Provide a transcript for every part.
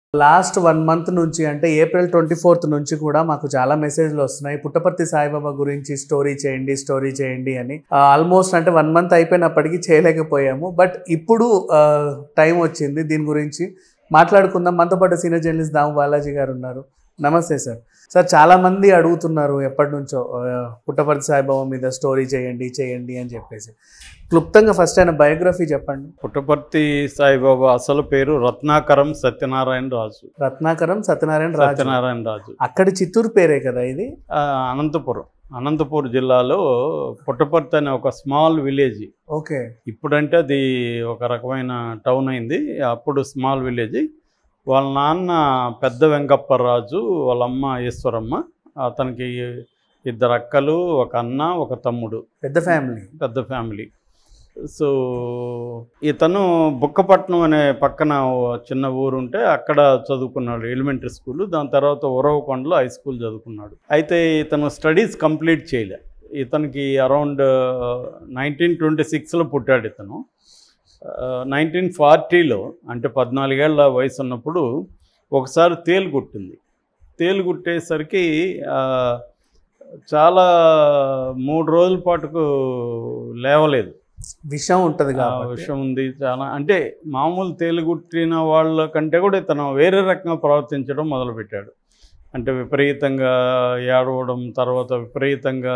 Last one month నుంచి అంటే April twenty fourth నుంచి కూడా మాకు చాలా మెసేజ్లు వస్తున్నాయి పుట్టపర్తి సాయిబాబా గురించి స్టోరీ చేయండి స్టోరీ చేయండి అని ఆల్మోస్ట్ అంటే వన్ మంత్ అయిపోయినప్పటికీ చేయలేకపోయాము బట్ ఇప్పుడు టైం వచ్చింది దీని గురించి మాట్లాడుకుందాం మనతో పాటు సీనియర్ జర్నలిస్ట్ దాము బాలాజీ గారు ఉన్నారు నమస్తే సార్ సార్ చాలా మంది అడుగుతున్నారు ఎప్పటి నుంచో ఆ, పుట్టపర్తి సాయిబాబా మీద స్టోరీ చేయండి చేయండి అని చెప్పేసి క్లుప్తంగా ఫస్ట్ ఆయన బయోగ్రఫీ చెప్పండి పుట్టపర్తి సాయిబాబా అసలు పేరు రత్నాకరం సత్యనారాయణ రాజు రత్నాకరం సత్యనారాయణ రాజు సత్యనారాయణ రాజు అక్కడి చిత్తూరు పేరే కదా ఇది ఆ, అనంతపురం అనంతపురం జిల్లాలో పుట్టపర్తి అనే ఒక స్మాల్ విలేజ్ ఓకే ఇప్పుడంటే అది ఒక రకమైన టౌన్ అయింది అప్పుడు స్మాల్ విలేజ్ వాళ్ళ నాన్న పెద్ద వెంకప్పరాజు వాళ్ళ అమ్మ ఈశ్వరమ్మ అతనికి ఇద్దరు అక్కలు ఒక అన్న ఒక తమ్ముడు పెద్ద ఫ్యామిలీ పెద్ద ఫ్యామిలీ సో ఇతను బుక్కపట్నం అనే పక్కన ఓ చిన్న ఊరు ఉంటే అక్కడ చదువుకున్నాడు ఎలిమెంటరీ స్కూల్ దాని తర్వాత ఉరవకొండలో హై స్కూల్ చదువుకున్నాడు అయితే ఇతను స్టడీస్ కంప్లీట్ చేయలే ఇతనికి అరౌండ్ నైన్టీన్ ట్వంటీ సిక్స్లో పుట్టాడు ఇతను నైన్టీన్ ఫార్టీలో అంటే పద్నాలుగేళ్ల వయసు ఉన్నప్పుడు ఒకసారి తేలు కుట్టింది తేలు కుట్టేసరికి ఆ, చాలా మూడు రోజుల పాటుకు లేవలేదు విషయం ఉంటది ఆ కాబట్టి విషయం ఉంది చాలా అంటే మామూలు తేలుగుట్టిన వాళ్ళ కంటే కూడా ఇతను వేరే రకంగా ప్రవర్తించడం మొదలుపెట్టాడు అంటే విపరీతంగా ఏడవడం తర్వాత విపరీతంగా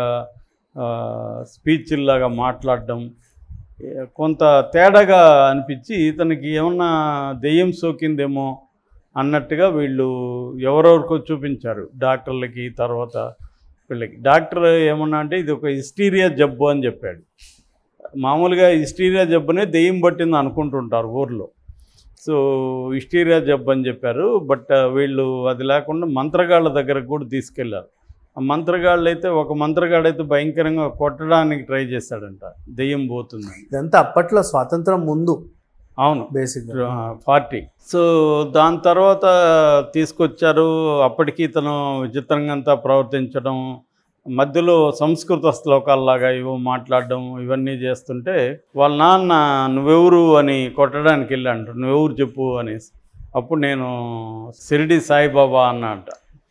స్పీచ్లాగా మాట్లాడడం ఏ, కొంత తేడాగా అనిపించి ఇతనికి ఏమన్నా దెయ్యం సోకిందేమో అన్నట్టుగా వీళ్ళు ఎవరెవరికో చూపించారు డాక్టర్లకి తర్వాత వీళ్ళకి డాక్టర్ ఏమన్నా అంటే ఇది ఒక హిస్టీరియా జబ్బు అని చెప్పాడు మామూలుగా హిస్టీరియా జబ్బునే దెయ్యం పట్టింది అనుకుంటుంటారు ఊర్లో సో హిస్టీరియా జబ్బు అని చెప్పారు బట్ వీళ్ళు అది లేకుండా మంత్రగాళ్ళ దగ్గరకు కూడా తీసుకెళ్లారు ఆ మంత్రగాళ్ళు అయితే ఒక మంత్రగాడు అయితే భయంకరంగా కొట్టడానికి ట్రై చేశాడంట దెయ్యం పోతుందని ఇదంతా అప్పట్లో స్వాతంత్రం ముందు అవును బేసిక్ పార్టీ సో దాని తర్వాత తీసుకొచ్చారు అప్పటికి ఇతను విచిత్రంగా అంతా ప్రవర్తించడం మధ్యలో సంస్కృత శ్లోకాల్లాగా ఇవో మాట్లాడడం ఇవన్నీ చేస్తుంటే వాళ్ళ నాన్న నువ్వెవరు అని కొట్టడానికి వెళ్ళాడు నువ్వెవరు చెప్పు అనేసి అప్పుడు నేను షిరిడి సాయిబాబా అన్నట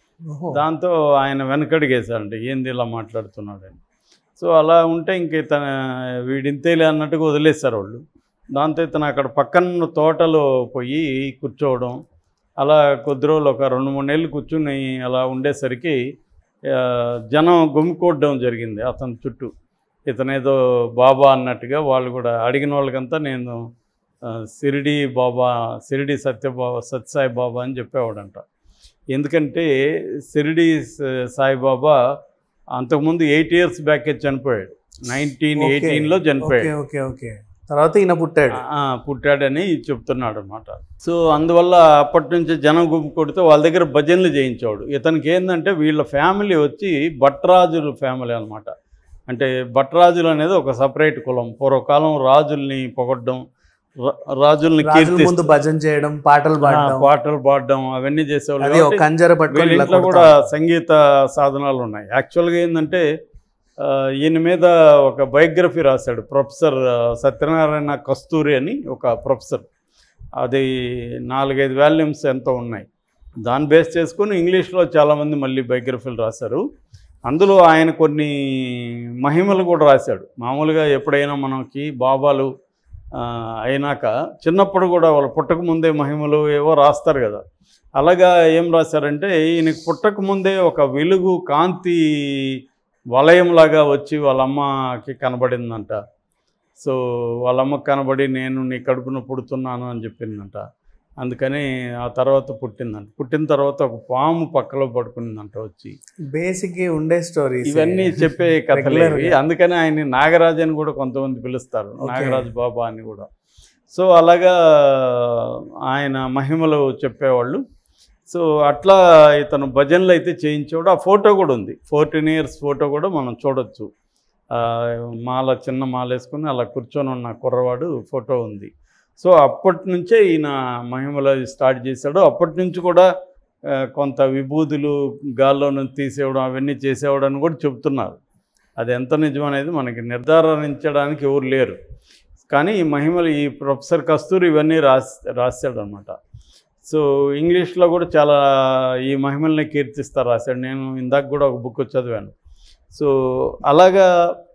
దాంతో ఆయన వెనకడిగేశాడంట ఏంది ఇలా మాట్లాడుతున్నాడని సో అలా ఉంటే ఇంక ఇతను వీడింతేలే అన్నట్టుగా వదిలేశారు వాళ్ళు దాంతో ఇతను అక్కడ పక్కన తోటలో పోయి కూర్చోవడం అలా కొద్ది రోజులు ఒక రెండు మూడు నెలలు కూర్చుని అలా ఉండేసరికి ఆ, జనం గుమ్మికోవడం జరిగింది అతని చుట్టూ ఇతనేదో బాబా అన్నట్టుగా వాళ్ళు కూడా అడిగిన వాళ్ళకంతా నేను ఆ, సిరిడి బాబా సిరిడి సత్యబాబా సత్యసాయి బాబా అని చెప్పేవాడంట ఎందుకంటే షిరిడి స- సాయిబాబా అంతకుముందు ఎయిట్ ఇయర్స్ బ్యాకే చనిపోయాడు నైన్టీన్ ఎయిటీన్లో ఓకే చనిపోయాడు ఓకే ఓకే తర్వాత ఈయన పుట్టాడు ఆ, పుట్టాడని చెప్తున్నాడు అనమాట సో అందువల్ల అప్పటి నుంచి జనం గుంపు కొడితే వాళ్ళ దగ్గర భజనలు చేయించేవాడు ఇతనికి ఏంటంటే వీళ్ళ ఫ్యామిలీ వచ్చి భట్రాజుల ఫ్యామిలీ అనమాట అంటే భట్రాజులు అనేది ఒక సపరేట్ కులం పూర్వకాలం రాజుల్ని పొగడ్డం రా- రాజుల్ని రాజుల కీర్తి ముందు భజన చేయడం పాటలు పాడడం పాటలు పాడడం అవన్నీ చేసేవాళ్ళు అది ఒక కాబట్టి కంజర వీళ్ళ పట్టుకొని ఇలా ఇంట్లో కూడా కొడతాం. సంగీత సాధనాలు ఉన్నాయి యాక్చువల్గా ఏంటంటే ఆ, ఈయన మీద ఒక బయోగ్రఫీ రాశాడు ప్రొఫెసర్ ఆ, సత్యనారాయణ కస్తూరి అని ఒక ప్రొఫెసర్ అది నాలుగైదు వాల్యూమ్స్ ఎంతో ఉన్నాయి దాన్ని బేస్ చేసుకుని ఇంగ్లీష్లో చాలామంది మళ్ళీ బయోగ్రఫీలు రాశారు అందులో ఆయన కొన్ని మహిమలు కూడా రాశాడు మామూలుగా ఎప్పుడైనా మనకి బాబాలు ఆ, అయినాక చిన్నప్పుడు కూడా వాళ్ళు పుట్టక ముందే మహిమలు ఏవో రాస్తారు కదా అలాగా ఏం రాశారంటే ఈయనకి పుట్టక ముందే ఒక వెలుగు కాంతి వలయంలాగా వచ్చి వాళ్ళ అమ్మకి కనబడిందంట సో వాళ్ళ అమ్మకి కనబడి నేను నీ కడుపున పుడుతున్నాను అని చెప్పిందంట అందుకని ఆ తర్వాత పుట్టిందంట పుట్టిన తర్వాత ఒక పాము పక్కలో పడుకునిందంట వచ్చి బేసిక్ గా ఉండే స్టోరీస్ ఇవన్నీ చెప్పే కథలు Regular ఇవి గా. అందుకని ఆయన నాగరాజు అని కూడా కొంతమంది పిలుస్తారు Okay. నాగరాజు బాబా అని కూడా సో అలాగా ఆయన మహిమలు చెప్పేవాళ్ళు సో అట్లా ఇతను భజనలు అయితే చేయించేవాడు ఆ ఫోటో కూడా ఉంది ఫోర్టీన్ ఇయర్స్ ఫోటో కూడా మనం చూడొచ్చు ఆ, మాల చిన్న మాల వేసుకుని అలా కూర్చొని ఉన్న కుర్రవాడు ఫోటో ఉంది సో అప్పటి నుంచే ఈయన మహిమలు అవి స్టార్ట్ చేశాడు అప్పటి నుంచి కూడా ఆ, కొంత విభూతులు గాల్లో నుంచి తీసేయడం అవన్నీ చేసేవాడు అని కూడా చెప్తున్నారు అది ఎంత నిజం అనేది మనకి నిర్ధారించడానికి ఎవరు లేరు కానీ ఈ మహిమలు ఈ ప్రొఫెసర్ కస్తూరి ఇవన్నీ రాసి రాశాడు అనమాట సో ఇంగ్లీష్లో కూడా చాలా ఈ మహిమల్ని కీర్తిస్తారు రాశాడు నేను ఇందాక కూడా ఒక బుక్ చదివాను సో అలాగా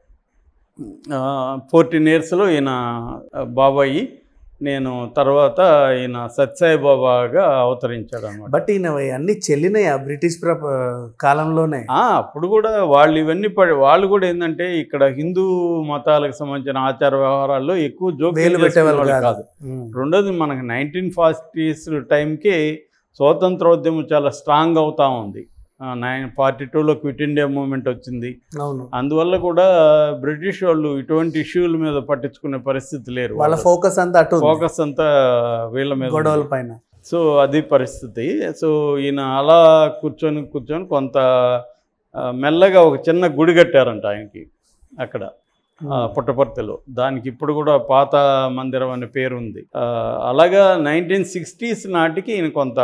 ఫోర్టీన్ ఇయర్స్లో ఈయన బాబాయి నేను తర్వాత ఈయన సత్సాయి బాబాగా అవతరించాడు అనమాట బట్ ఈయన అన్ని చెల్లినాయి ఆ బ్రిటిష్ ప్ర కాలంలోనే అప్పుడు కూడా వాళ్ళు ఇవన్నీ పడి వాళ్ళు కూడా ఏంటంటే ఇక్కడ హిందూ మతాలకు సంబంధించిన ఆచార వ్యవహారాల్లో ఎక్కువ వేలు జోక్యం పెట్టేవాళ్ళు చేసుకునేవాళ్ళు కాదు కాదు ఉమ్. రెండోది మనకి నైన్టీన్ ఫార్టీస్ టైంకి స్వాతంత్రోద్యమం చాలా స్ట్రాంగ్ అవుతా ఉంది నైన్ ఫార్టీ టూలో క్విట్ ఇండియా మూమెంట్ వచ్చింది అవును అందువల్ల కూడా బ్రిటిష్ వాళ్ళు ఇటువంటి ఇష్యూల మీద పట్టించుకునే పరిస్థితి లేరు వాళ్ళ ఫోకస్ అంతా అటు ఉంది. ఫోకస్ అంతా వీళ్ళ మీద గొడవల ఉంది. పైన సో అది పరిస్థితి సో ఈయన అలా కూర్చొని కూర్చొని కొంత ఆ, మెల్లగా ఒక చిన్న గుడి కట్టారంట ఆయనకి అక్కడ ఆ, పుట్టపర్తిలో దానికి ఇప్పుడు కూడా పాత మందిరం అనే పేరు ఉంది ఆ, అలాగా నైన్టీన్ సిక్స్టీస్ నాటికి ఈయన కొంత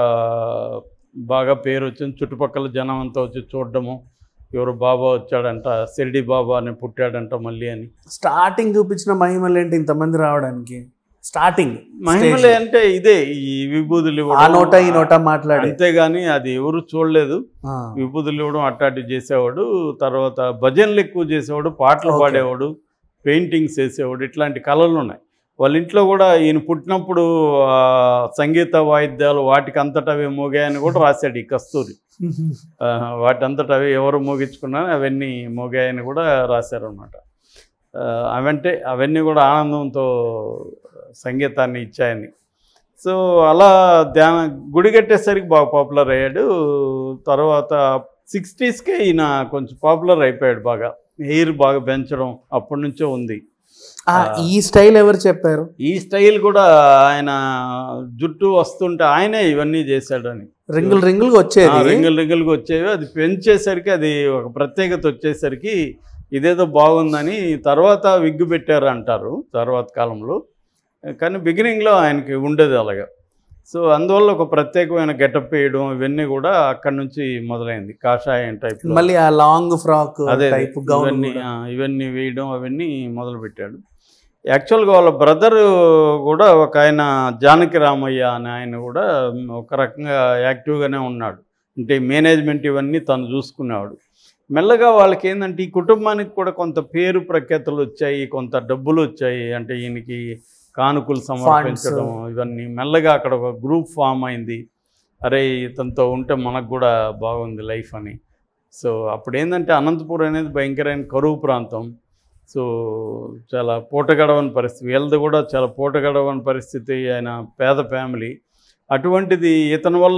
బాగా పేరు వచ్చింది చుట్టుపక్కల జనం అంతా వచ్చి చూడడము ఎవరు బాబా వచ్చాడంట షిరిడి బాబా అని పుట్టాడంట మళ్ళీ అని స్టార్టింగ్ చూపించిన మహిమలు ఏంటి ఇంతమంది రావడానికి స్టార్టింగ్ మహిమలే అంటే ఇదే ఈ విభూతులు ఆ ఇవ్వడం, నోట ఈ నోట మాట్లాడి అంతేగాని అది ఎవరు చూడలేదు ఆ. విభూతులు ఇవ్వడం అట్టాటి చేసేవాడు తర్వాత భజనలు ఎక్కువ చేసేవాడు పాటలు Okay. పాడేవాడు పెయింటింగ్స్ వేసేవాడు ఇట్లాంటి కళలు ఉన్నాయి వాళ్ళ ఇంట్లో కూడా ఈయన పుట్టినప్పుడు ఆ, సంగీత వాయిద్యాలు వాటికి అంతటా అవి మోగాయని కూడా రాశాడు ఈ కస్తూరి ఆ, వాటంతటా అవి ఎవరు మోగించుకున్నా అవన్నీ మోగాయని కూడా రాశారు అనమాట అవంటే అవన్నీ కూడా ఆనందంతో సంగీతాన్ని ఇచ్చాయని సో అలా ధ్యాన గుడి కట్టేసరికి బాగా పాపులర్ అయ్యాడు తర్వాత సిక్స్టీస్కే ఈయన కొంచెం పాపులర్ అయిపోయాడు బాగా హెయిర్ బాగా పెంచడం అప్పటి నుంచో ఉంది ఆ, ఈ స్టైల్ ఎవరు చెప్పారు ఈ స్టైల్ కూడా ఆయన జుట్టు వస్తుంటే ఆయనే ఇవన్నీ చేశాడని రింగులు రింగులుగా ఆ, వచ్చేది రింగులు రింగులుగా వచ్చేవి అది పెంచేసరికి అది ఒక ప్రత్యేకత వచ్చేసరికి ఇదేదో బాగుందని తర్వాత విగ్గు పెట్టారు అంటారు తర్వాత కాలంలో కానీ బిగినింగ్లో ఆయనకి ఉండేది అలాగా సో అందువల్ల ఒక ప్రత్యేకమైన గెటప్ వేయడం ఇవన్నీ కూడా అక్కడి నుంచి మొదలైంది కాషాయం టైప్ మళ్ళీ ఆ లాంగ్ ఫ్రాక్ అదే టైప్ గౌన్ ఇవన్నీ ఆ, ఇవన్నీ వేయడం అవన్నీ మొదలు పెట్టాడు యాక్చువల్గా వాళ్ళ బ్రదర్ కూడా ఒక ఆయన జానకి రామయ్య అని ఆయన కూడా ఒక రకంగా యాక్టివ్గానే ఉన్నాడు అంటే మేనేజ్మెంట్ ఇవన్నీ తను చూసుకునేవాడు మెల్లగా వాళ్ళకి ఏంటంటే ఈ కుటుంబానికి కూడా కొంత పేరు ప్రఖ్యాతులు వచ్చాయి కొంత డబ్బులు వచ్చాయి అంటే ఈయనకి కానుకలు సమర్పించడం ఇవన్నీ మెల్లగా అక్కడ ఒక గ్రూప్ ఫామ్ అయింది అరే ఇతనితో ఉంటే మనకు కూడా బాగుంది లైఫ్ అని సో అప్పుడు ఏంటంటే అనంతపురం అనేది భయంకరమైన కరువు ప్రాంతం సో చాలా పూటగడవని పరిస్థితి వీళ్ళది కూడా చాలా పూటగడవని పరిస్థితి ఆయన పేద ఫ్యామిలీ అటువంటిది ఇతని వల్ల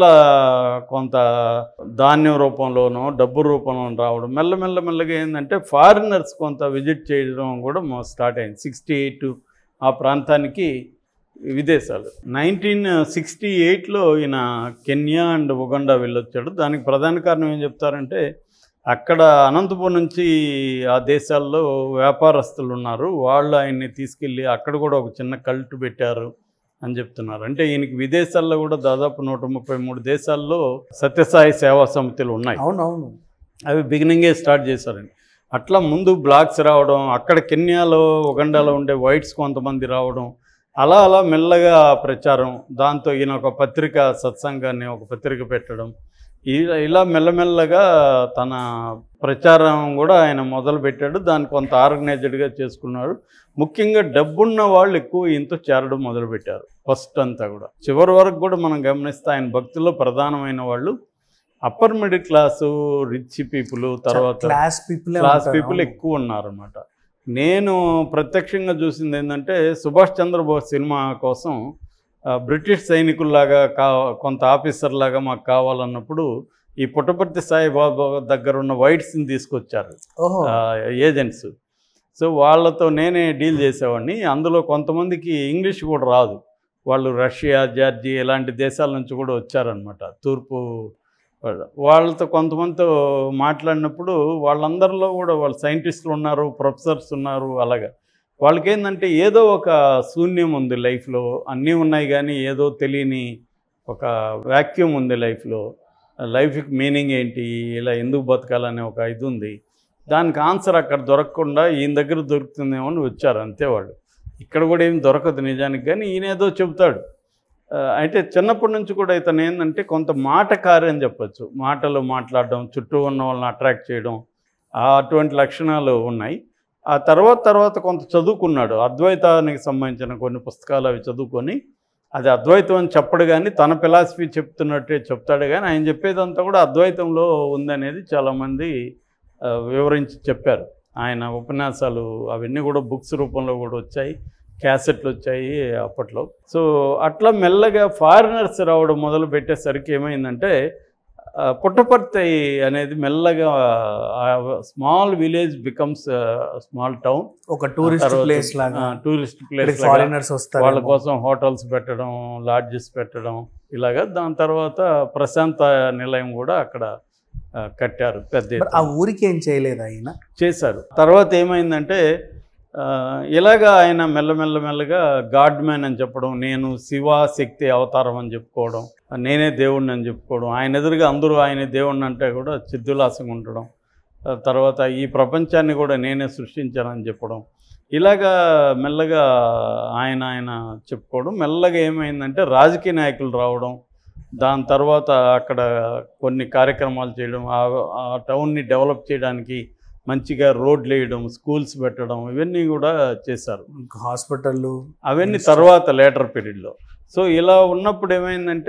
కొంత ధాన్యం రూపంలోనో డబ్బు రూపంలో రావడం మెల్లమెల్ల మెల్లగా ఏంటంటే ఫారినర్స్ కొంత విజిట్ చేయడం కూడా స్టార్ట్ అయింది సిక్స్టీ ఎయిట్ ఆ ప్రాంతానికి విదేశాలు నైన్టీన్ సిక్స్టీ ఎయిట్లో ఈయన కెన్యా అండ్ ఉగండా వెళ్ళొచ్చాడు దానికి ప్రధాన కారణం ఏం చెప్తారంటే అక్కడ అనంతపురం నుంచి ఆ దేశాల్లో వ్యాపారస్తులు ఉన్నారు వాళ్ళు ఆయన్ని తీసుకెళ్ళి అక్కడ కూడా ఒక చిన్న కల్ట్ పెట్టారు అని చెప్తున్నారు అంటే ఈయనకి విదేశాల్లో కూడా దాదాపు నూట ముప్పై మూడు దేశాల్లో సత్యసాయి సేవా సమితులు ఉన్నాయి అవునవును అవి బిగినింగే స్టార్ట్ చేశారండి అట్లా ముందు బ్లాగ్స్ రావడం అక్కడ కెన్యాలో ఉగండాలో ఉండే వైట్స్ కొంతమంది రావడం అలా అలా మెల్లగా ప్రచారం దాంతో ఈయన ఒక పత్రిక సత్సంగాన్ని ఒక పత్రిక పెట్టడం ఇలా ఇలా మెల్లమెల్లగా తన ప్రచారం కూడా ఆయన మొదలు పెట్టాడు దాన్ని కొంత ఆర్గనైజ్డ్గా చేసుకున్నాడు ముఖ్యంగా డబ్బున్న వాళ్ళు ఎక్కువ ఈయనతో చేరడం మొదలుపెట్టారు ఫస్ట్ అంతా కూడా చివరి వరకు కూడా మనం గమనిస్తే ఆయన భక్తుల్లో ప్రధానమైన వాళ్ళు upper middle class rich people తర్వాత క్లాస్ పీపుల్ క్లాస్ పీపుల్ ఎక్కువ ఉన్నారన్నమాట నేను ప్రత్యక్షంగా చూసింది ఏంటంటే సుభాష్ చంద్రబోస్ సినిమా కోసం ఆ, బ్రిటిష్ సైనికుల్లాగా కా కొంత ఆఫీసర్ లాగా మాకు కావాలన్నప్పుడు ఈ పుట్టపర్తి సాయిబాబా దగ్గర ఉన్న వైట్స్ని తీసుకొచ్చారు ఓహో ఏజెంట్స్ సో వాళ్ళతో నేనే డీల్ చేసేవాడిని అందులో కొంతమందికి ఇంగ్లీష్ కూడా రాదు వాళ్ళు రష్యా జార్జీ ఇలాంటి దేశాల నుంచి కూడా వచ్చారనమాట తూర్పు వాళ్ళు. వాళ్ళతో కొంతమందితో మాట్లాడినప్పుడు వాళ్ళందరిలో కూడా వాళ్ళు సైంటిస్టులు ఉన్నారు ప్రొఫెసర్స్ ఉన్నారు అలాగా వాళ్ళకి ఏంటంటే ఏదో ఒక శూన్యం ఉంది లైఫ్లో అన్నీ ఉన్నాయి కానీ ఏదో తెలియని ఒక వాక్యూమ్ ఉంది లైఫ్లో లైఫ్కి మీనింగ్ ఏంటి ఇలా ఎందుకు బతకాలనే ఒక ఇది ఉంది దానికి ఆన్సర్ అక్కడ దొరకకుండా ఈయన దగ్గర దొరుకుతుందేమో అని వచ్చారు అంతే వాళ్ళు ఇక్కడ కూడా ఏం దొరకదు నిజానికి కానీ ఈయన ఏదో చెబుతాడు ఆ, అయితే చిన్నప్పటి నుంచి కూడా ఇతను ఏంటంటే కొంత మాటకారి అని చెప్పొచ్చు మాటలు మాట్లాడడం చుట్టూ ఉన్న వాళ్ళని అట్రాక్ట్ చేయడం ఆ అటువంటి లక్షణాలు ఉన్నాయి ఆ తర్వాత తర్వాత కొంత చదువుకున్నాడు అద్వైతానికి సంబంధించిన కొన్ని పుస్తకాలు అవి చదువుకొని అది అద్వైతం అని చెప్పడు కానీ తన ఫిలాసఫీ చెప్తున్నట్టే చెప్తాడు కానీ ఆయన చెప్పేదంతా కూడా అద్వైతంలో ఉందనేది చాలామంది ఆ, వివరించి చెప్పారు ఆయన ఉపన్యాసాలు అవన్నీ కూడా బుక్స్ రూపంలో కూడా వచ్చాయి క్యాసెట్లు వచ్చాయి అప్పట్లో సో అట్లా మెల్లగా ఫారినర్స్ రావడం మొదలు పెట్టేసరికి ఏమైందంటే ఆ, పుట్టపర్తి అనేది మెల్లగా small village becomes small town ఒక టూరిస్ట్ ప్లేస్ లాగా టూరిస్ట్ ప్లేస్ ఫారినర్స్ వస్తారు వాళ్ళ కోసం హోటల్స్ పెట్టడం లాడ్జెస్ పెట్టడం ఇలాగా దాని తర్వాత ప్రశాంత నిలయం కూడా అక్కడ ఆ, కట్టారు పెద్ద మరి ఎత్తున. ఆ ఊరికి ఏం చేయలేదు ఆయన చేశారు తర్వాత ఏమైందంటే ఆ, ఇలాగా ఆయన మెల్లమెల్ల మెల్లగా గాడ్ మ్యాన్ అని చెప్పడం నేను శివ శక్తి అవతారం అని చెప్పుకోవడం నేనే దేవుణ్ణి అని చెప్పుకోవడం ఆయన ఎదురుగా అందరూ ఆయన దేవుణ్ణి అంటే కూడా చిద్దులాసంగా ఉండడం ఆ తర్వాత ఈ ప్రపంచాన్ని కూడా నేనే సృష్టించానని చెప్పడం ఇలాగా మెల్లగా ఆయన ఆయన చెప్పుకోవడం మెల్లగా ఏమైందంటే రాజకీయ నాయకులు రావడం దాని తర్వాత అక్కడ కొన్ని కార్యక్రమాలు చేయడం ఆ- ఆ టౌన్ని డెవలప్ చేయడానికి మంచిగా రోడ్లు వేయడం స్కూల్స్ పెట్టడం ఇవన్నీ కూడా చేశారు హాస్పిటల్ అవన్నీ తర్వాత లేటర్ పీరియడ్లో సో ఇలా ఉన్నప్పుడు ఏమైందంటే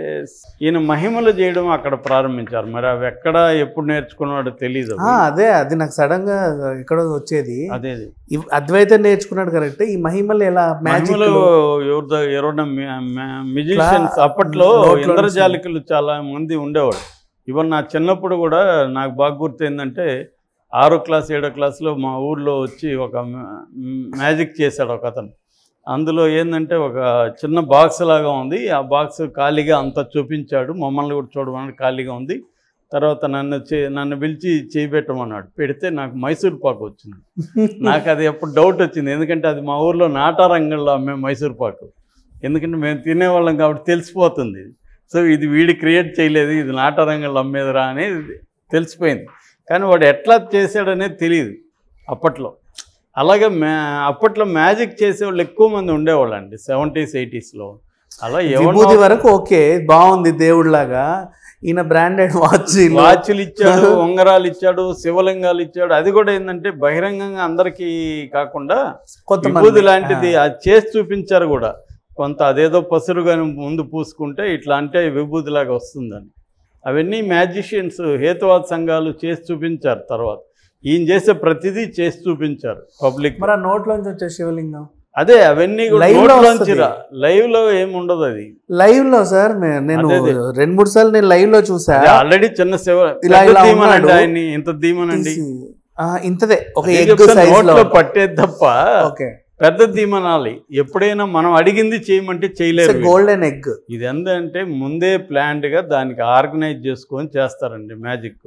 ఈయన మహిమలు చేయడం అక్కడ ప్రారంభించారు మరి అవి ఎక్కడ ఎప్పుడు నేర్చుకున్నాడో తెలియదు అదే అది నాకు సడన్ గా ఇక్కడ వచ్చేది అదే ఇవ్- అద్వైతం నేర్చుకున్నాడు కరెక్ట్ ఈ మహిమలు ఎలా మ్యాజిక్ మహిమలు ఎవరిదో ఎవరైనా మ్యూజిషియన్స్ క్లా- అప్పట్లో నోట్లో ఇంద్రజాలికలు చాలా మంది ఉండేవాడు ఈవెన్ నా చిన్నప్పుడు కూడా నాకు బాగా గుర్తు ఏంటంటే ఆరో క్లాస్ ఏడో క్లాస్లో మా ఊర్లో వచ్చి ఒక మ్యాజిక్ చేశాడు ఒక అతను అందులో ఏంటంటే ఒక చిన్న బాక్స్ లాగా ఉంది ఆ బాక్స్ ఖాళీగా అంతా చూపించాడు మమ్మల్ని కూడా చూడమని ఖాళీగా ఉంది తర్వాత నన్ను చే నన్ను పిలిచి చేయి పెట్టమన్నాడు పెడితే నాకు మైసూర్ పాకు వచ్చింది నాకు అది ఎప్పుడు డౌట్ వచ్చింది ఎందుకంటే అది మా ఊర్లో నాటారంగంలో అమ్మే మైసూర్ పాకు ఎందుకంటే మేము తినేవాళ్ళం కాబట్టి తెలిసిపోతుంది సో ఇది వీడి క్రియేట్ చేయలేదు ఇది నాటారంగంలో అమ్మేదిరా అనేది తెలిసిపోయింది కానీ వాడు ఎట్లా చేశాడనేది తెలియదు అప్పట్లో అలాగే మ్యా అప్పట్లో మ్యాజిక్ చేసేవాళ్ళు ఎక్కువ మంది ఉండేవాళ్ళు అండి సెవెంటీస్ ఎయిటీస్లో అలా విభూతి ఎవరు వరకు ఓకే బాగుంది దేవుడిలాగా ఈయన బ్రాండెడ్ వాచ్ వాచ్లు ఇచ్చాడు ఉంగరాలు ఇచ్చాడు శివలింగాలు ఇచ్చాడు అది కూడా ఏంటంటే బహిరంగంగా అందరికీ కాకుండా విభూది లాంటిది అది చేసి చూపించారు కూడా కొంత అదేదో పసురు కానీ ముందు పూసుకుంటే ఇట్లా అంటే విభూతిలాగా వస్తుందని అవన్నీ మ్యాజిషియన్స్ హేతువాద సంఘాలు చేసి చూపించారు తర్వాత ఈయన చేసే ప్రతిదీ చేసి చూపించారు పబ్లిక్ మరి ఆ నోట్లోంచి వచ్చే శివలింగం అదే అవన్నీ కూడా Live లో నోట్లోంచి వస్తది. రా లైవ్ లో ఏమి ఉండదు అది లైవ్ లో సార్ నే- నేను అదే, అదే. రెండు మూడు సార్లు నేను లైవ్ లో చూసా ఆల్రెడీ చిన్న శివ ఇలా పెద్ద ఇలా దీమనండి ఉన్నాడు. ఆయన్ని ఇంత దీమనండి తీసి, ఆ, ఇంతదే ఒక అదే ఎగ్ చెప్తాను, సైజ్ లో నోట్లో పట్టేది తప్ప ఓకే పెద్ద దీమనాలి ఎప్పుడైనా మనం అడిగింది చేయమంటే చేయలేరు వీళ్ళు. గోల్డెన్ ఎగ్ ఇది ఏంటంటే ముందే ప్లాన్డ్గా దానికి ఆర్గనైజ్ చేసుకొని చేస్తారండి మ్యాజిక్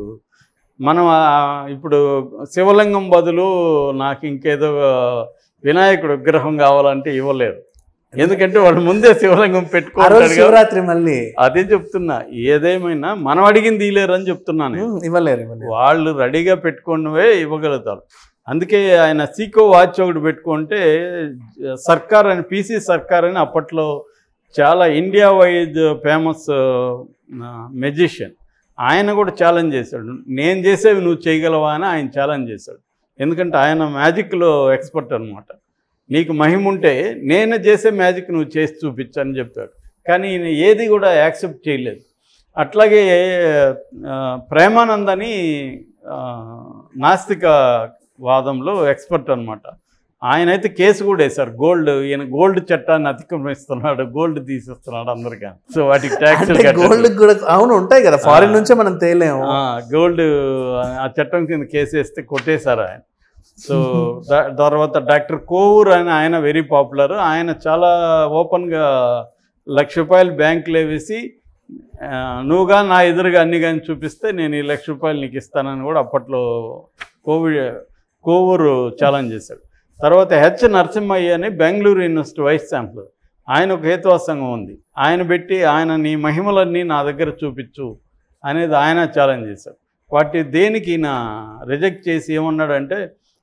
మనం ఆ, ఇప్పుడు శివలింగం బదులు నాకు ఇంకేదో వినాయకుడు విగ్రహం కావాలంటే ఇవ్వలేరు ఎందుకంటే వాడు ముందే శివలింగం ఆ రోజు పెట్టుకుంటాడు కదా. శివరాత్రి మళ్ళీ అదే చెప్తున్నా ఏదేమైనా మనం అడిగింది ఇలేరు అని చెప్తున్నాను నేను. ఉమ్, ఇవ్వలేరు ఇవ్వలేరు వాళ్ళు రెడీగా పెట్టుకున్నవే ఇవ్వగలుగుతారు అందుకే ఆయన సీకో వాచ్ ఒకటి పెట్టుకుంటే సర్కార్ అని పీసీ సర్కార్ అని అప్పట్లో చాలా ఇండియా వైజ్ ఫేమస్ మెజిషియన్ ఆయన కూడా ఛాలెంజ్ చేశాడు నేను చేసేవి నువ్వు చేయగలవా అని ఆయన ఛాలెంజ్ చేశాడు ఎందుకంటే ఆయన మ్యాజిక్లో ఎక్స్పర్ట్ అనమాట నీకు మహిమ ఉంటే నేను చేసే మ్యాజిక్ నువ్వు చేసి చూపించని చెప్పాడు కానీ ఈయన ఏది కూడా యాక్సెప్ట్ చేయలేదు అట్లాగే ఆ, ప్రేమానందని ఆ, నాస్తిక వాదంలో ఎక్స్పర్ట్ అనమాట ఆయన అయితే కేసు కూడా వేశారు గోల్డ్ ఈయన గోల్డ్ చట్టాన్ని అతిక్రమిస్తున్నాడు గోల్డ్ తీసేస్తున్నాడు అందరికీ సో వాటికి ట్యాక్స్ అంటే గోల్డ్ కూడా అవును ఉంటాయి కదా ఫారిన్ నుంచే మనం తేలేము గోల్డ్ ఆ చట్టం కింద కేసు వేస్తే కొట్టేశారు ఆయన సో దా- తర్వాత డాక్టర్ కోవూర్ అని ఆయన వెరీ పాపులర్ ఆయన చాలా ఓపెన్గా లక్ష రూపాయలు బ్యాంకులో వేసి ఆ, నువ్వుగా నా ఎదురుగా అన్ని కానీ చూపిస్తే నేను ఈ లక్ష రూపాయలు నీకు ఇస్తానని కూడా అప్పట్లో కోవిడ్ కోవూరు ఛాలెంజ్ చేశాడు తర్వాత హెచ్ నరసింహయ్య అని బెంగళూరు యూనివర్సిటీ వైస్ ఛాన్సలర్ ఆయన ఒక హేతువా సంఘం ఉంది ఆయన పెట్టి ఆయన నీ మహిమలన్నీ నా దగ్గర చూపించు అనేది ఆయన ఛాలెంజ్ చేశాడు వాటి దేనికి ఈయన రిజెక్ట్ చేసి ఏమన్నాడంటే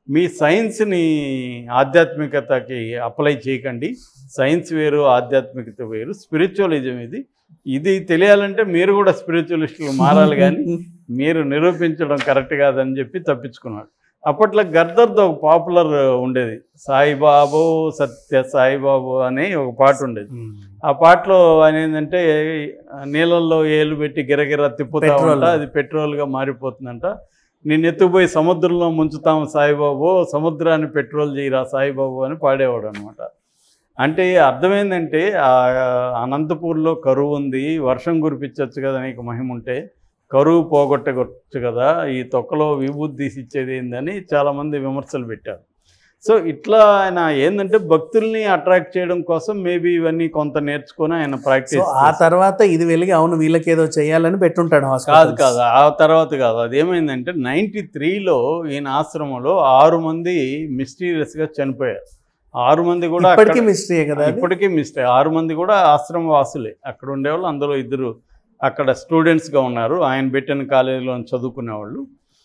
మీ సైన్స్ని ఆధ్యాత్మికతకి అప్లై చేయకండి సైన్స్ వేరు ఆధ్యాత్మికత వేరు స్పిరిచువలిజం ఇది ఇది తెలియాలంటే మీరు కూడా స్పిరిచువలిస్టులు మారాలి కానీ మీరు నిరూపించడం కరెక్ట్ కాదని చెప్పి తప్పించుకున్నాడు అప్పట్లో గద్దర్తో ఒక పాపులర్ ఉండేది సాయిబాబు సత్య సాయిబాబు అని ఒక పాట ఉండేది ఆ పాటలో ఆయన ఏంటంటే నీళ్ళల్లో ఏలు పెట్టి గిరగిర తిప్పుతా పెట్రోల్. ఉంటా అది పెట్రోల్గా మారిపోతుందంట నేను ఎత్తుపోయి సముద్రంలో ముంచుతాము సాయిబాబు సముద్రాన్ని పెట్రోల్ చేయరా సాయిబాబు అని పాడేవాడు అనమాట అంటే అర్థమైందంటే ఆ అనంతపూర్లో కరువు ఉంది వర్షం కురిపించవచ్చు కదా నీకు మహిమ ఉంటే కరువు పోగొట్టగొచ్చు కదా ఈ తొక్కలో విభూతి తీసి ఇచ్చేది ఏందని చాలామంది విమర్శలు పెట్టారు సో ఇట్లా ఆయన ఏంటంటే భక్తుల్ని అట్రాక్ట్ చేయడం కోసం మేబీ ఇవన్నీ కొంత నేర్చుకొని ఆయన సో ప్రాక్టీస్ ఆ తర్వాత ఇది వెలిగి అవును వీళ్ళకి ఏదో చేయాలని పెట్టుంటాడు కాదు హాస్పిటల్ కాదు ఆ తర్వాత కాదు అదేమైందంటే నైంటీ త్రీలో ఈయన ఆశ్రమంలో ఆరు మంది మిస్టీరియస్గా చనిపోయారు ఆరు మంది కూడా ఇప్పటికీ అక్కడ- మిస్టరీ కదా అది? ఇప్పటికీ మిస్టేక్ ఆరు మంది కూడా ఆశ్రమ వాసులే అక్కడ ఉండేవాళ్ళు అందులో ఇద్దరు అక్కడ స్టూడెంట్స్గా ఉన్నారు ఆయన పెట్టిన కాలేజీలో చదువుకునేవాళ్ళు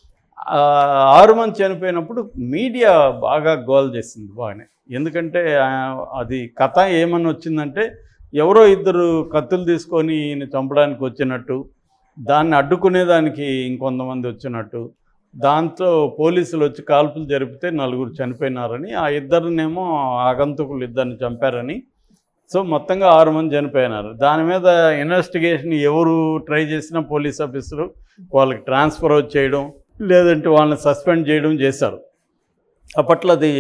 ఆ, ఆరు మంది చనిపోయినప్పుడు మీడియా బాగా గోల్ చేసింది బాగానే ఎందుకంటే ఆ, అది కథ ఏమని వచ్చిందంటే ఎవరో ఇద్దరు కత్తులు తీసుకొని ఈయన చంపడానికి వచ్చినట్టు దాన్ని అడ్డుకునేదానికి ఇంకొంతమంది వచ్చినట్టు దాంతో పోలీసులు వచ్చి కాల్పులు జరిపితే నలుగురు చనిపోయినారని ఆ ఇద్దరినేమో ఆగంతుకులు ఇద్దరిని చంపారని సో మొత్తంగా ఆరు మంది చనిపోయినారు దాని మీద ఇన్వెస్టిగేషన్ ఎవరు ట్రై చేసినా పోలీస్ ఆఫీసరు వాళ్ళకి ట్రాన్స్ఫర్ అవుట్ చేయడం లేదంటే వాళ్ళని సస్పెండ్ చేయడం చేశారు అప్పట్లో అది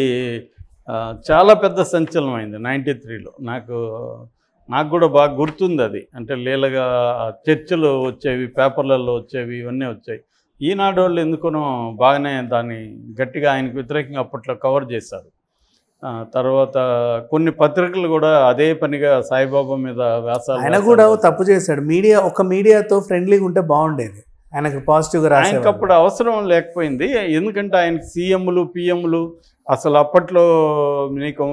ఆ, చాలా పెద్ద సంచలనం అయింది నైంటీ త్రీలో నాకు నాకు కూడా బాగా గుర్తుంది అది అంటే లీలగా చర్చలు వచ్చేవి పేపర్లలో వచ్చేవి ఇవన్నీ వచ్చాయి ఈనాడు వాళ్ళు ఎందుకునో బాగానే దాన్ని గట్టిగా ఆయనకు వ్యతిరేకంగా అప్పట్లో కవర్ చేశారు ఆ, తర్వాత కొన్ని పత్రికలు కూడా అదే పనిగా సాయిబాబా మీద వ్యాసాలు ఆయన రాశారు. కూడా తప్పు చేశాడు మీడియా ఒక మీడియాతో ఫ్రెండ్లీగా ఉంటే బాగుండేది ఆయనకు పాజిటివ్ గా ఆయనకి రాసేవాడు అప్పుడు అవసరం లేకపోయింది ఎందుకంటే ఆయనకి సీఎంలు పిఎంలు అసలు అప్పట్లో నీకు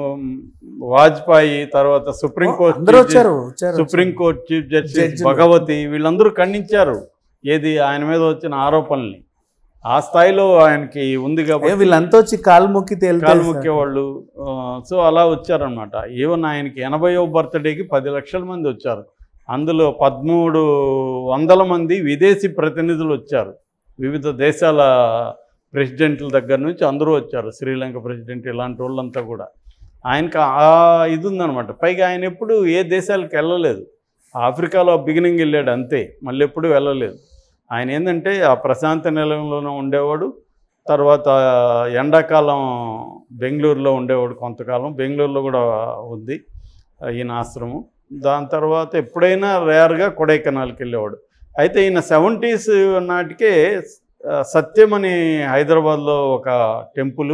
వాజ్పేయి తర్వాత సుప్రీంకోర్టు అందరూ వచ్చారు వచ్చారు సుప్రీంకోర్టు చీఫ్ జస్టిస్ జడ్జిలు. భగవతి వీళ్ళందరూ ఖండించారు ఏది ఆయన మీద వచ్చిన ఆరోపణల్ని ఆ స్థాయిలో ఆయనకి ఉంది ఏ, కాబట్టి వీళ్ళంతా వచ్చి కాలు మొక్కి తేలితే కాలు ముక్కేవాళ్ళు సో అలా వచ్చారనమాట ఈవెన్ ఆయనకి ఎనభైవ బర్త్డేకి పది లక్షల మంది వచ్చారు అందులో పదమూడు వందల మంది విదేశీ ప్రతినిధులు వచ్చారు వివిధ దేశాల ప్రెసిడెంట్ల దగ్గర నుంచి అందరూ వచ్చారు శ్రీలంక ప్రెసిడెంట్ ఇలాంటి వాళ్ళంతా కూడా ఆయనకి ఆ ఇది ఉందన్నమాట పైగా ఆయన ఎప్పుడు ఏ దేశాలకు వెళ్ళలేదు ఆఫ్రికాలో బిగినింగ్ వెళ్ళాడు అంతే మళ్ళీ ఎప్పుడు వెళ్ళలేదు ఆయన ఏంటంటే ఆ ప్రశాంత నిలయంలోనే ఉండేవాడు తర్వాత ఎండాకాలం బెంగళూరులో ఉండేవాడు కొంతకాలం బెంగళూరులో కూడా ఉంది ఈయన ఆశ్రమం దాని తర్వాత ఎప్పుడైనా రేర్గా కొడైకెనాల్కి వెళ్ళేవాడు అయితే ఈయన సెవెంటీస్ నాటికే ఆ, సత్యం అని హైదరాబాద్లో ఒక టెంపుల్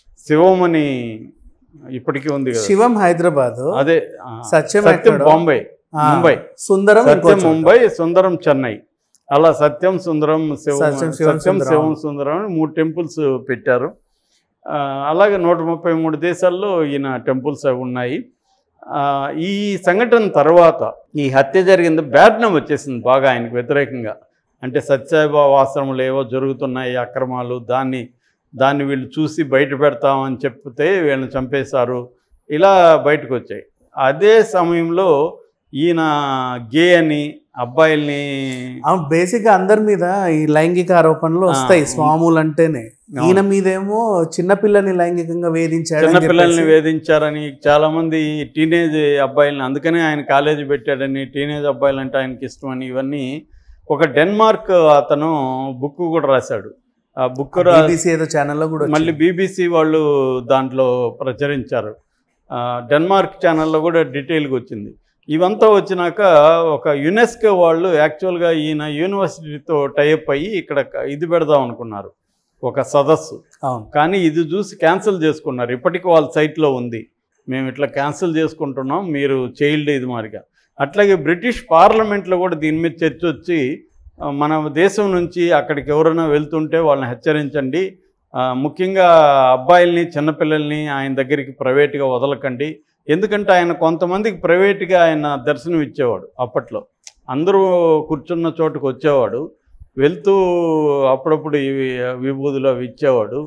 శివమని ఇప్పటికీ ఉంది కదా శివం హైదరాబాద్ అదే ఆ, సత్యం సత్యం ఎక్కడో? బాంబే ఆ, ముంబై సుందరం ఇంకో సత్యం చోట. ముంబై సుందరం చెన్నై అలా సత్యం సుందరం శివం సత్యం, శివం, సత్యం సుందరం. శివం సుందరం అని మూడు టెంపుల్స్ పెట్టారు ఆ, అలాగే నూట ముప్పై మూడు దేశాల్లో ఈయన టెంపుల్స్ అవి ఉన్నాయి ఆ, ఈ సంఘటన తర్వాత ఈ హత్య జరిగింది బ్యాడ్ నేమ్ వచ్చేసింది బాగా ఆయనకు వ్యతిరేకంగా అంటే సత్యసాయిబాబా ఆశ్రమాలు ఏవో జరుగుతున్నాయి అక్రమాలు దాన్ని దాన్ని వీళ్ళు చూసి బయట పెడతామని చెప్తే వీళ్ళని చంపేశారు ఇలా బయటకు వచ్చాయి అదే సమయంలో ఈయన గే అని అబ్బాయిల్ని అవును బేసిక్ గా అందరి మీద ఈ లైంగిక ఆరోపణలు ఆ, వస్తాయి అవును. స్వాములు అంటేనే అవును. ఈయన మీదేమో చిన్నపిల్లని లైంగికంగా వేధించాడు అని చిన్నపిల్లల్ని చెప్పేసి. వేధించారని చాలామంది టీనేజ్ అబ్బాయిలని అందుకనే ఆయన కాలేజీ పెట్టాడని టీనేజ్ అబ్బాయిలు అంటే ఆయనకి ఇష్టమని ఇవన్నీ ఒక డెన్మార్క్ అతను బుక్ కూడా రాశాడు ఆ బుక్ రా BBC ఏదో ఛానల్లో కూడా వచ్చింది. మళ్ళీ బీబీసీ వాళ్ళు దాంట్లో ప్రచురించారు ఆ, డెన్మార్క్ ఛానల్లో కూడా డీటెయిల్గా వచ్చింది ఇవంతా వచ్చినాక ఒక యునెస్కో వాళ్ళు యాక్చువల్గా ఈయన యూనివర్సిటీతో టైఅప్ అయ్యి ఇక్కడ క- ఇది పెడదాం అనుకున్నారు ఒక సదస్సు అవును కానీ ఇది చూసి క్యాన్సిల్ చేసుకున్నారు ఇప్పటికీ వాళ్ళ సైట్లో ఉంది మేము ఇట్లా క్యాన్సిల్ చేసుకుంటున్నాం మీరు చైల్డ్ ఇది మారిగా అట్లాగే బ్రిటిష్ పార్లమెంట్లో కూడా దీని మీద చర్చ వచ్చి ఆ, మన దేశం నుంచి అక్కడికి ఎవరైనా వెళ్తుంటే వాళ్ళని హెచ్చరించండి ఆ, ముఖ్యంగా అబ్బాయిల్ని చిన్నపిల్లల్ని ఆయన దగ్గరికి ప్రైవేట్గా వదలకండి ఎందుకంటే ఆయన కొంతమందికి ప్రైవేట్గా ఆయన దర్శనం ఇచ్చేవాడు అప్పట్లో అందరూ కూర్చున్న చోటుకు వచ్చేవాడు వెళ్తూ అప్పుడప్పుడు ఇవి విభూదులు అవి ఇచ్చేవాడు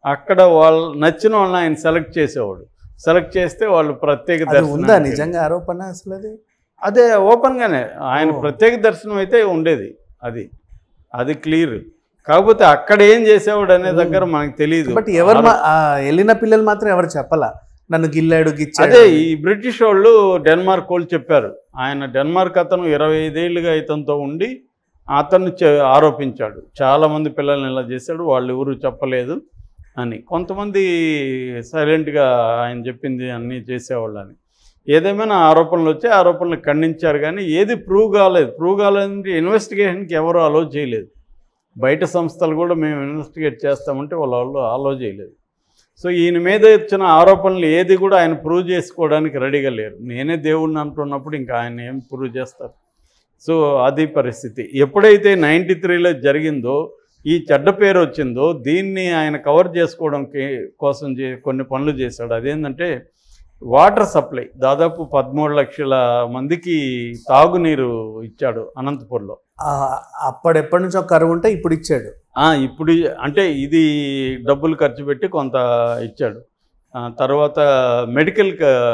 అక్కడ వాళ్ళు నచ్చిన వాళ్ళని ఆయన సెలెక్ట్ చేసేవాడు సెలెక్ట్ చేస్తే వాళ్ళు ప్రత్యేక అది దర్శనం ఉందా నిజంగా ఆరోపణ అసలు అది అదే ఓపెన్గానే ఆయన ఓ. ప్రత్యేక దర్శనం అయితే ఉండేది అది అది క్లియర్ కాకపోతే అక్కడ ఏం చేసేవాడు అనే దగ్గర మనకు తెలియదు బట్ ఎవరు మా- ఆ వెళ్ళిన పిల్లలు మాత్రం ఎవరు చెప్పలా నన్ను గిల్లాడు గిచ్చాడు అదే ఈ బ్రిటిష్ వాళ్ళు డెన్మార్క్ వాళ్ళు చెప్పారు ఆయన డెన్మార్క్ అతను ఇరవై ఐదేళ్లుగా ఇతనితో ఉండి అతను చె- ఆరోపించాడు చాలామంది పిల్లల్ని ఇలా చేశాడు వాళ్ళు ఎవరు చెప్పలేదు అని కొంతమంది సైలెంట్గా ఆయన చెప్పింది అన్నీ చేసేవాళ్ళు అని ఏదేమైనా ఆరోపణలు వచ్చి ఆరోపణలు ఖండించారు కానీ ఏది ప్రూవ్ కాలేదు ప్రూవ్ కాలేదంటే ఇన్వెస్టిగేషన్కి ఎవరు అలో చేయలేదు బయట సంస్థలు కూడా మేము ఇన్వెస్టిగేట్ చేస్తామంటే వాళ్ళ వాళ్ళు అలో చేయలేదు సో ఈయన మీద వచ్చిన ఆరోపణలు ఏది కూడా ఆయన ప్రూవ్ చేసుకోవడానికి రెడీగా లేరు నేనే దేవుడిని అంటున్నప్పుడు ఇంకా ఆయన ఏం ప్రూవ్ చేస్తారు సో అది పరిస్థితి ఎప్పుడైతే నైంటీ త్రీలో జరిగిందో ఈ చెడ్డ పేరు వచ్చిందో దీన్ని ఆయన కవర్ చేసుకోవడానికి కోసం చే కొన్ని పనులు చేశాడు అదేంటంటే వాటర్ సప్లై దాదాపు పదమూడు లక్షల మందికి తాగునీరు ఇచ్చాడు అనంతపూర్లో ఆ, అప్పుడెప్పటి నుంచో కరువు ఉంటే ఇప్పుడు ఇచ్చాడు ఆ, ఇప్పుడు అంటే ఇది డబ్బులు ఖర్చు పెట్టి కొంత ఇచ్చాడు ఆ, తర్వాత మెడికల్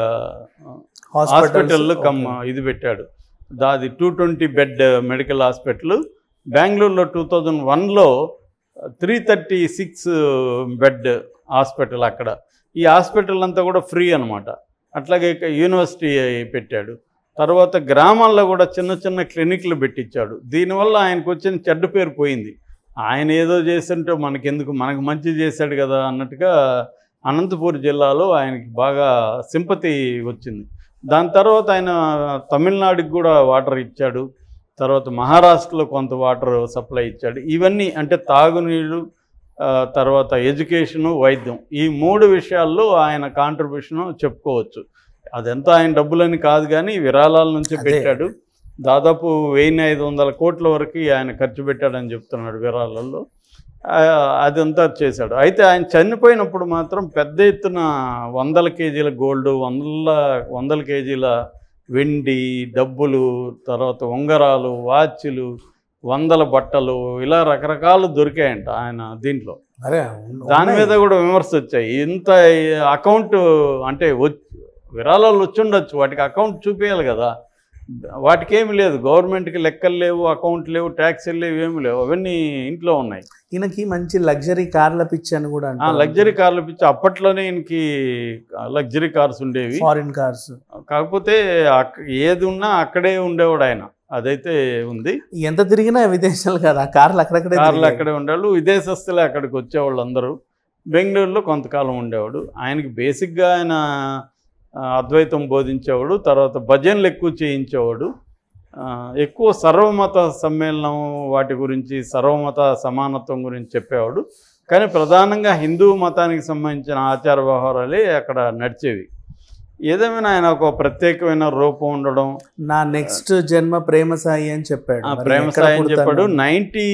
హాస్పిటల్ కమ్ ఇది పెట్టాడు దాది two twenty bed medical hospital బెంగళూరులో టూ థౌజండ్ వన్లో three thirty six bed hospital అక్కడ ఈ హాస్పిటల్ అంతా కూడా ఫ్రీ అనమాట అట్లాగే ఇక యూనివర్సిటీ పెట్టాడు తర్వాత గ్రామాల్లో కూడా చిన్న చిన్న క్లినిక్లు పెట్టించాడు దీనివల్ల ఆయనకు వచ్చిన చెడ్డ పేరు పోయింది ఆయన ఏదో చేస్తుంటే మనకెందుకు మనకు మంచి చేశాడు కదా అన్నట్టుగా అనంతపూర్ జిల్లాలో ఆయనకి బాగా సింపతి వచ్చింది దాని తర్వాత ఆయన తమిళనాడుకి కూడా వాటర్ ఇచ్చాడు తర్వాత మహారాష్ట్రలో కొంత వాటర్ సప్లై ఇచ్చాడు ఇవన్నీ అంటే తాగునీళ్ళు ఆ, తర్వాత ఎడ్యుకేషను వైద్యం ఈ మూడు విషయాల్లో ఆయన కాంట్రిబ్యూషన్ చెప్పుకోవచ్చు అదంతా ఆయన డబ్బులని కాదు కానీ విరాళాల నుంచి అదే. పెట్టాడు దాదాపు వెయ్యి ఐదు వందల కోట్ల వరకు ఆయన ఖర్చు పెట్టాడని చెప్తున్నాడు విరాళాల్లో ఆ, అదంతా చేశాడు అయితే ఆయన చనిపోయినప్పుడు మాత్రం పెద్ద ఎత్తున వందల కేజీల గోల్డ్ వందల వందల కేజీల వెండి డబ్బులు తర్వాత ఉంగరాలు వాచ్లు వందల బట్టలు ఇలా రకరకాలు దొరికాయంట ఆయన దీంట్లో అరే దాని మీద కూడా విమర్శ వచ్చాయి ఇంత అకౌంట్ అంటే వచ్- విరాళాలు వచ్చి ఉండొచ్చు వాటికి అకౌంట్ చూపించాలి కదా వాటికి ఏమి లేదు గవర్నమెంట్కి లెక్కలు లేవు అకౌంట్ లేవు ట్యాక్సీలు లేవు ఏమి లేవు అవన్నీ ఇంట్లో ఉన్నాయి ఈయనకి మంచి లగ్జరీ కార్ల పిచ్చి అని కూడా ఆ లగ్జరీ కార్లు పిచ్చి అప్పట్లోనే ఈయనకి లగ్జరీ కార్స్ ఉండేవి ఫారిన్ కార్స్ కాకపోతే అక్- ఏది ఉన్నా అక్కడే ఉండేవాడు ఆయన అదైతే ఉంది ఎంత తిరిగినా విదేశాలు కదా ఆ కార్లు అక్కడక్కడే కార్లు తిరిగాయి. అక్కడే ఉండేవాళ్ళు విదేశస్తులే అక్కడికి వచ్చేవాళ్ళు అందరూ బెంగళూరులో కొంతకాలం ఉండేవాడు ఆయనకి బేసిక్గా ఆయన ఆ, అద్వైతం బోధించేవాడు తర్వాత భజనలు ఎక్కువ చేయించేవాడు ఆ, ఎక్కువ సర్వమత సమ్మేళనం వాటి గురించి సర్వమత సమానత్వం గురించి చెప్పేవాడు కానీ ప్రధానంగా హిందూ మతానికి సంబంధించిన ఆచార వ్యవహారాలే అక్కడ నడిచేవి ఏదేమైనా ఆయన ఒక ప్రత్యేకమైన రూపం ఉండడం నా నెక్స్ట్ జన్మ ప్రేమ సాయి అని చెప్పాడు ఆ మరి ప్రేమ ఎక్కడ సాయం పుడతాను? చెప్పాడు నైంటీ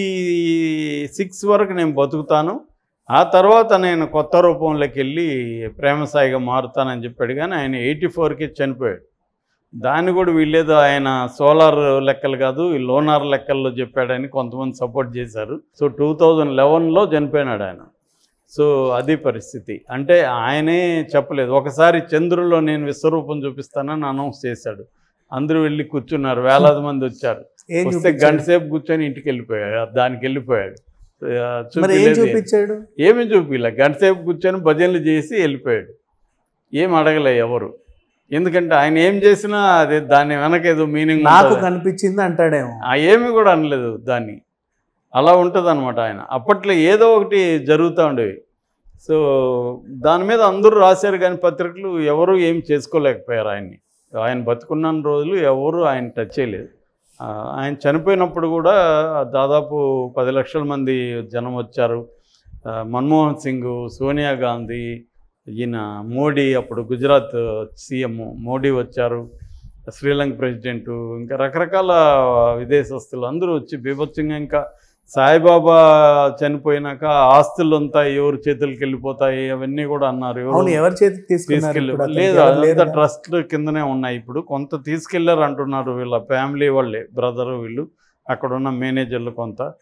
సిక్స్ వరకు నేను బతుకుతాను ఆ తర్వాత నేను కొత్త రూపంలోకి వెళ్ళి ప్రేమ సాయిగా మారుతానని చెప్పాడు కానీ ఆయన ఎయిటీ ఫోర్కి చనిపోయాడు దాన్ని కూడా వీళ్ళేదో ఆయన సోలార్ లెక్కలు కాదు ఈ లోనార్ లెక్కల్లో చెప్పాడని కొంతమంది సపోర్ట్ చేశారు సో టూ థౌజండ్ లెవెన్లో చనిపోయినాడు ఆయన సో అది పరిస్థితి అంటే ఆయనే చెప్పలేదు ఒకసారి చంద్రుల్లో నేను విశ్వరూపం చూపిస్తానని అనౌన్స్ చేశాడు అందరూ వెళ్ళి కూర్చున్నారు వేలాది మంది వచ్చారు ఏం వస్తే చూపించాడు? గంట సేపు కూర్చొని ఇంటికి వెళ్ళిపోయాడు దానికి వెళ్ళిపోయాడు ఆ, మరి ఏం చూపిలేదు. చూపించాడు ఏమీ చూపిలే గంట సేపు కూర్చొని భజనలు చేసి వెళ్ళిపోయాడు ఏం అడగలే ఎవరు ఎందుకంటే ఆయన ఏం చేసినా అదే దాని వెనక ఏదో మీనింగ్ నాకు కనిపించింది అంటాడేమో ఆ ఏమీ కూడా అనలేదు దాన్ని అలా ఉంటుంది అనమాట ఆయన అప్పట్లో ఏదో ఒకటి జరుగుతూ ఉండేవి సో దాని మీద అందరూ రాశారు కానీ పత్రికలు ఎవరు ఏం చేసుకోలేకపోయారు ఆయన్ని ఆయన బతుకున్న రోజులు ఎవరు ఆయన టచ్ చేయలేదు ఆ, ఆయన చనిపోయినప్పుడు కూడా దాదాపు పది లక్షల మంది జనం వచ్చారు ఆ, మన్మోహన్ సింగ్ సోనియా గాంధీ ఈయన మోడీ అప్పుడు గుజరాత్ సీఎం మోడీ వచ్చారు శ్రీలంక ప్రెసిడెంట్ ఇంకా రకరకాల విదేశస్తులు అందరూ వచ్చి బీభత్సంగా ఇంకా సాయిబాబా చనిపోయినాక ఆస్తులంతా ఎవరి చేతులకి వెళ్ళిపోతాయి అవన్నీ కూడా అన్నారు అవును ఎవరు ఎవరి చేతికి తీసుకున్నారు తీసుకెళ్ళి ఇప్పుడు అతనికి లేదు ఎవరు అదంతా లేరుగా? ట్రస్ట్ కిందనే ఉన్నాయి ఇప్పుడు కొంత తీసుకెళ్లారు అంటున్నారు వీళ్ళ ఫ్యామిలీ వాళ్ళే బ్రదరు వీళ్ళు అక్కడ ఉన్న మేనేజర్లు కొంత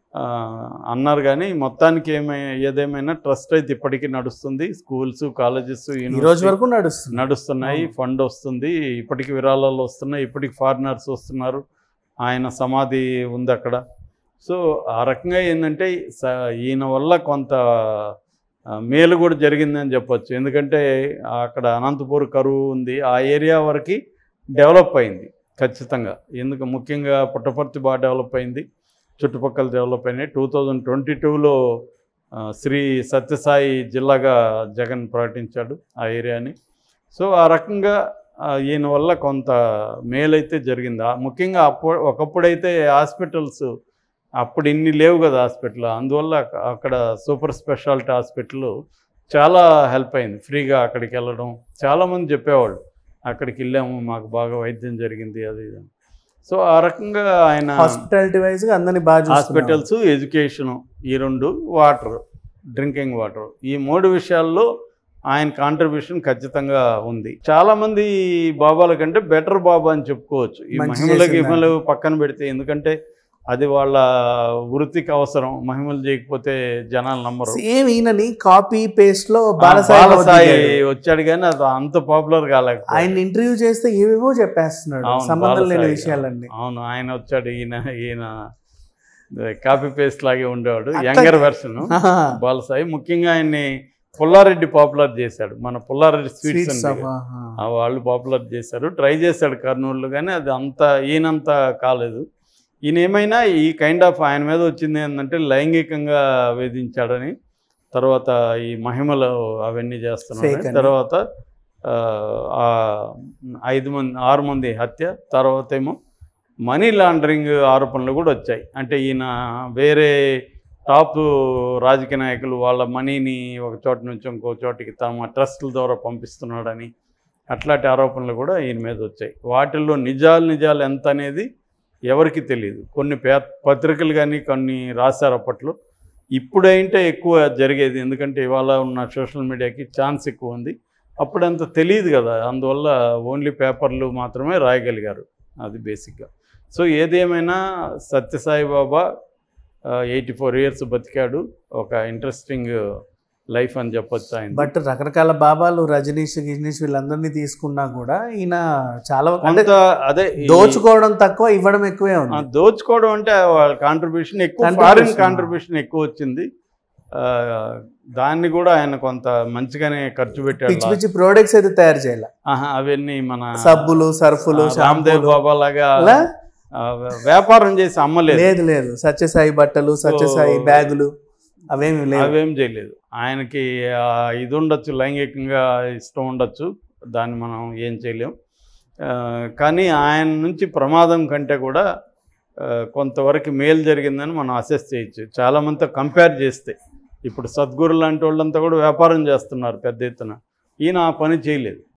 ఆ, అన్నారు కానీ మొత్తానికి ఏమై ఏదేమైనా ట్రస్ట్ అయితే ఇప్పటికీ నడుస్తుంది స్కూల్స్ కాలేజెస్ ఈ రోజు వరకు నడుస్తుంది నడుస్తున్నాయి అవును. ఫండ్ వస్తుంది ఇప్పటికి విరాళాలు వస్తున్నాయి ఇప్పటికి ఫారినర్స్ వస్తున్నారు ఆయన సమాధి ఉంది అక్కడ సో ఆ రకంగా ఏంటంటే స- ఈయన వల్ల కొంత ఆ, మేలు కూడా జరిగిందని చెప్పొచ్చు ఎందుకంటే అక్కడ అనంతపూర్ కరువు ఉంది ఆ ఏరియా వరకు డెవలప్ అయింది ఖచ్చితంగా ఎందుకు ముఖ్యంగా పుట్టపర్తి బాగా డెవలప్ అయింది చుట్టుపక్కల డెవలప్ అయినాయి టూ థౌజండ్ ట్వంటీ టూలో శ్రీ సత్యసాయి జిల్లాగా జగన్ ప్రకటించాడు ఆ ఏరియాని సో ఆ రకంగా ఆ, ఈయన వల్ల కొంత మేలైతే జరిగింది ఆ, ముఖ్యంగా అప్పుడు ఒకప్పుడైతే హాస్పిటల్స్ అప్పుడు ఇన్ని లేవు కదా హాస్పిటల్ అందువల్ల అక్క- అక్కడ సూపర్ స్పెషాలిటీ హాస్పిటల్ చాలా హెల్ప్ అయింది ఫ్రీగా అక్కడికి వెళ్ళడం చాలామంది చెప్పేవాళ్ళు అక్కడికి వెళ్ళాము మాకు బాగా వైద్యం జరిగింది అది ఇది అని. సో ఆ రకంగా ఆయన హాస్పిటాలిటీ వైజ్ గా అందరినీ బాగా చూసుకున్నారు. హాస్పిటల్స్ ఎడ్యుకేషను ఈ రెండు వాటర్ డ్రింకింగ్ వాటర్ ఈ మూడు విషయాల్లో ఆయన కాంట్రిబ్యూషన్ ఖచ్చితంగా ఉంది చాలా మంది బాబాల కంటే బెటర్ బాబా అని చెప్పుకోవచ్చు ఈ మంచి మహిమల చేసింది గిహిమలు పక్కన పెడితే ఎందుకంటే అది వాళ్ళ వృత్తికి అవసరం మహిమలు చేయకపోతే జనాలు నమ్మరు సేమ్ ఈయనని కాపీ పేస్ట్ లో ఆ, బాలసాయి బాలసాయి దిగాడు. వచ్చాడు కానీ అది అంత పాపులర్ కాలేకపోయింది ఆయన ఇంటర్వ్యూ చేస్తే ఏవేవో చెప్పేస్తున్నాడు అవును, సంబంధం లేని బాలసాయి. విషయాలన్నీ అవును ఆయన వచ్చాడు ఈయన ఈయన కాపీ పేస్ట్ లాగే ఉండేవాడు అట్లా- యంగర్ వెర్షన్ ఆహా. బాలసాయి ముఖ్యంగా ఆయన్ని పుల్లారెడ్డి పాపులర్ చేశాడు మన పుల్లారెడ్డి స్వీట్స్ Sweets ఉంది of- కదా, ఆహా. ఆ వాళ్ళు పాపులర్ చేశారు ట్రై చేశాడు కర్నూలులో కానీ అది అంత ఈయనంత కాలేదు ఈయన ఏమైనా ఈ కైండ్ ఆఫ్ ఆయన మీద వచ్చింది ఏంటంటే లైంగికంగా వేధించాడని తర్వాత ఈ మహిమలు అవన్నీ Fake చేస్తున్నాడు అని. తర్వాత ఆ, ఆ ఐదు మంది ఆరు మంది హత్య తర్వాత ఏమో మనీ లాండరింగ్ ఆరోపణలు కూడా వచ్చాయి అంటే ఈయన వేరే టాప్ రాజకీయ నాయకులు వాళ్ళ మనీని ఒక చోట నుంచి ఇంకో చోటికి తమ ట్రస్టుల ద్వారా పంపిస్తున్నాడని అట్లాంటి ఆరోపణలు కూడా ఈయన మీద వచ్చాయి వాటిల్లో నిజాలు నిజాలు ఎంత అనేది ఎవరికి తెలియదు కొన్ని పే పత్రికలు కానీ కొన్ని రాశారు అప్పట్లో ఇప్పుడైతే ఎక్కువ జరిగేది ఎందుకంటే ఇవాళ ఉన్న సోషల్ మీడియాకి ఛాన్స్ ఎక్కువ ఉంది అప్పుడంత తెలియదు కదా అందువల్ల ఓన్లీ పేపర్లు మాత్రమే రాయగలిగారు అది బేసిక్గా సో ఏదేమైనా Sathya Sai Baba eighty four years బతికాడు ఒక ఇంట్రెస్టింగ్ లైఫ్ అని చెప్పొచ్చు ఆయన బట్ రకరకాల బాబాలు రజనీష్ గిజనీష్ వీళ్ళందరినీ తీసుకున్నా కూడా ఈయన చాలా అంటే కొంత అదే ఈ- దోచుకోవడం తక్కువ ఇవ్వడం ఎక్కువే ఆ, ఉంది దోచుకోవడం అంటే వాళ్ళ కాంట్రిబ్యూషన్ ఎక్కువ Contribution. ఫారిన్ కాంట్రిబ్యూషన్ ఎక్కువ వచ్చింది ఆ, దాన్ని కూడా ఆయన కొంత మంచిగానే ఖర్చు పెట్టాడు పిచ్చి పిచ్చి ప్రోడక్ట్స్ అయితే తయారు చేయాల ఆహా, అవన్నీ మన సబ్బులు సర్ఫులు ఆ, రామ్దేవ్ షాంపూలు బాబా లాగా అలా ఆ, వ్యాపారం చేసి అమ్మలేదు లేదు లేదు సత్యసాయి బట్టలు సత్యసాయి So- బ్యాగులు అవేమి లేవు అవేం చేయలేదు ఆయనకి ఆ, ఇది ఉండొచ్చు లైంగికంగా ఇష్టం ఉండొచ్చు దాన్ని మనం ఏం చేయలేం ఆ, కానీ ఆయన నుంచి ప్రమాదం కంటే కూడా ఆ, కొంతవరకు మేలు జరిగిందని మనం అసెస్ చేయొచ్చు చాలామందితో కంపేర్ చేస్తే ఇప్పుడు సద్గురు లాంటి వాళ్ళంతా కూడా వ్యాపారం చేస్తున్నారు పెద్ద ఎత్తున ఈయన ఆ పని చేయలేదు